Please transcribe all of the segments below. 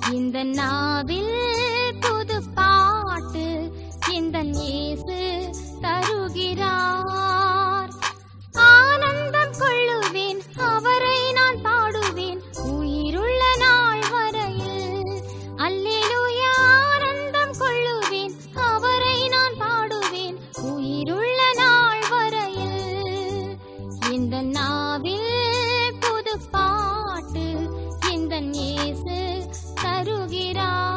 இந்த நாவில் புது பாட்டு இந்த இயேசு தருகிறார் ஆனந்தம் கொள்ளுவேன் அவரை நான் பாடுவேன் உயிருள்ள நாள் வரையில் அல்லேலூயா ஆனந்தம் கொள்ளுவேன் அவரை நான் பாடுவேன் உயிருள்ள நாள் வரையில் இந்த நாவில் புது பாட்டு இந்த இயேசு தருகிறார்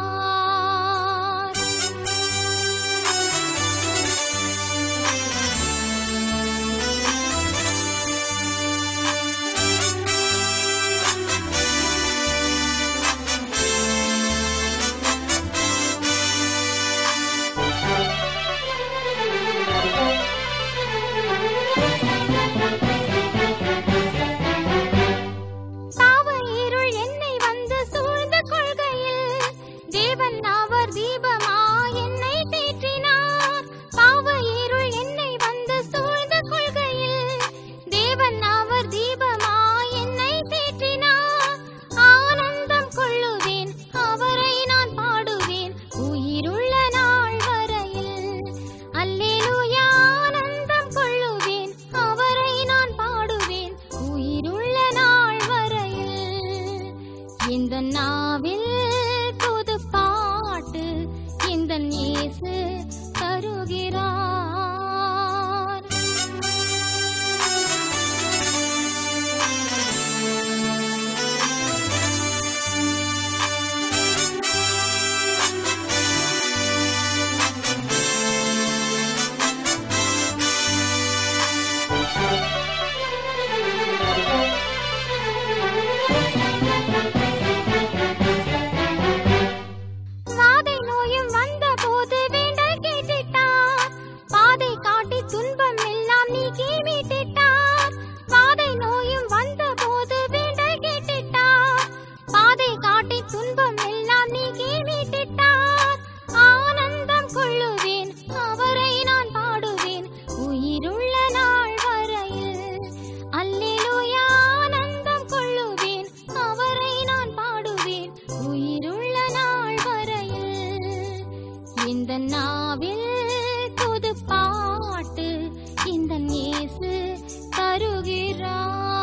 பாவ இருள் என்னை வந்து சூழ்ந்து கொள்கையில் தேவன் அவர் தீபமா என்னை தேற்றினார் பாவ இருள் என்னை வந்து சூழ்ந்து கொள்கையில் தேவன் அவர் தீபமா என்னை தேற்றினார் ஆனந்தம் கொள்ளுவேன் அவரை நான் பாடுவேன் உயிருள்ள நாள் வரையில் அல்லேலூயா ஆனந்தம் கொள்ளுவேன் அவரை நான் பாடுவேன் உயிருள்ள நாள் வரையில் இந்த நாவில் புது பாட்டு இந்த இயேசு தருகிறார் வாதை நோயும் வந்த போது வேண்டல் கேட்டிட்டார் பாதை காட்டி துன்பம் எல்லாம் நீக்கி மீட்டிட்டார் வாதை நோயும் வந்த போது வேண்டல் கேட்டிட்டார் பாதை காட்டி துன்பம் எல்லாம் நீக்கி மீட்டிட்டார் ஆனந்தம் கொள்ளுவேன் அவரை நான் பாடுவேன் உயிருள்ள நாள் வரையில் அல்லேலூயா ஆனந்தம் கொள்ளுவேன் அவரை நான் பாடுவேன் உயிருள்ள நாள் வரையில் இந்த நாவில் புது பாட்டு இந்த இயேசு தருகிறார்.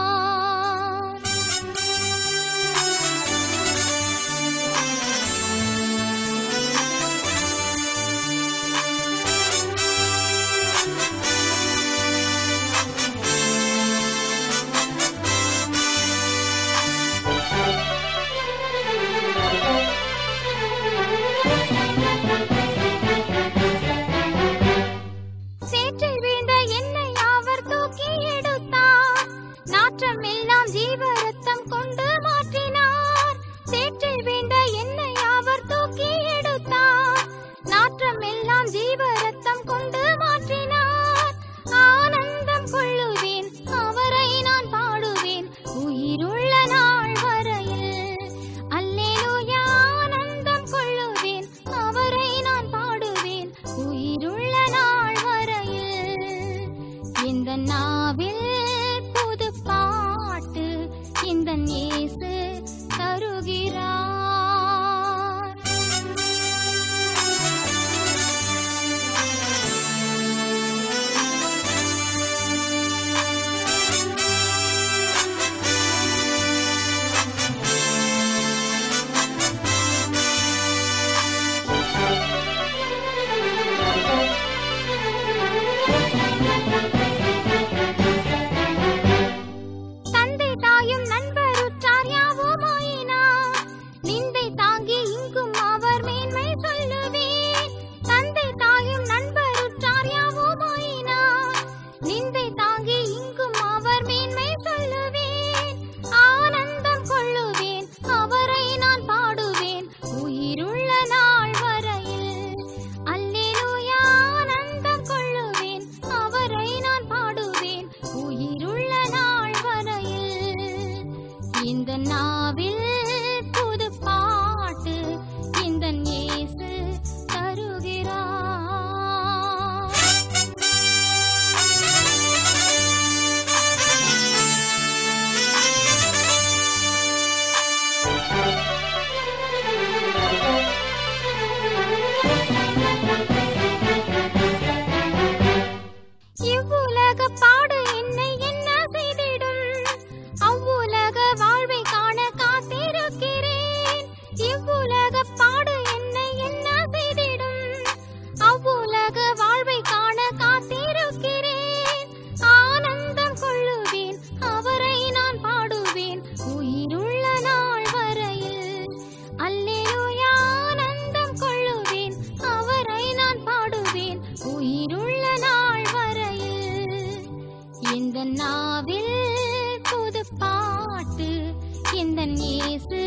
சேற்றில் வீழ்ந்த என்னை அவர் தூக்கி எடுத்தார் நாற்றம் எல்லாம் ஜீவ ரத்தம் கொண்டு மாற்றினார் சேற்றில் வீழ்ந்த என்னை அவர் தூக்கி எடுத்தார் நாற்றம் எல்லாம் ஜீவ ரத்தம் கொண்டு மாற்றினார் ஆனந்தம் கொள்ளுவேன் அவரை நான் பாடுவேன் உயிருள்ள நாள் வரையில் அல்லேலூயா ஆனந்தம் கொள்ளுவேன் அவரை நான் பாடுவேன் உயிருள்ள நாள் வரையில் இந்த நாவில் புது பாட்டு இந்த இயேசு தருகிறார் இவ்வுலக பாடு என்னை என்ன செய்திடும் அவ்வுலக வாழ்வை காண காத்திருக்கிறேன் ஆனந்தம் கொள்ளுவேன் அவரை நான் பாடுவேன் உயிருள்ள நாள் வரையில் அல்லேலூயா ஆனந்தம் கொள்ளுவேன் அவரை நான் பாடுவேன் உயிருள்ள நாள் வரையில் இந்த நாவில் புது பாட்டு இந்த இயேசு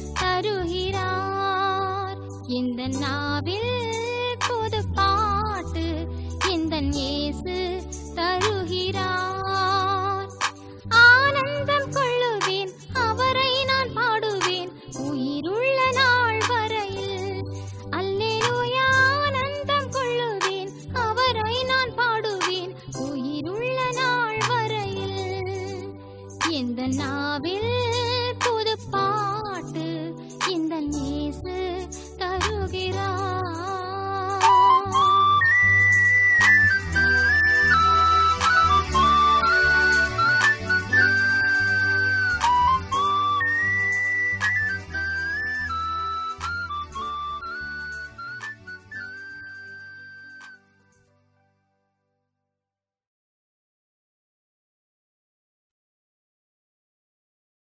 தருகிறார் இந்த நாவில் புது பாட்டு இந்த இயேசு தருகிறார் ஆனந்தம் கொள்ளுவேன் அவரை நான் பாடுவேன் உயிருள்ள நாள் வரையில் அல்லேலூயா ஆனந்தம் கொள்ளுவேன் அவரை நான் பாடுவேன் உயிருள்ள நாள் வரையில் இந்த நாவில் புது பாட்டு இந்த நேசு தருகிறார்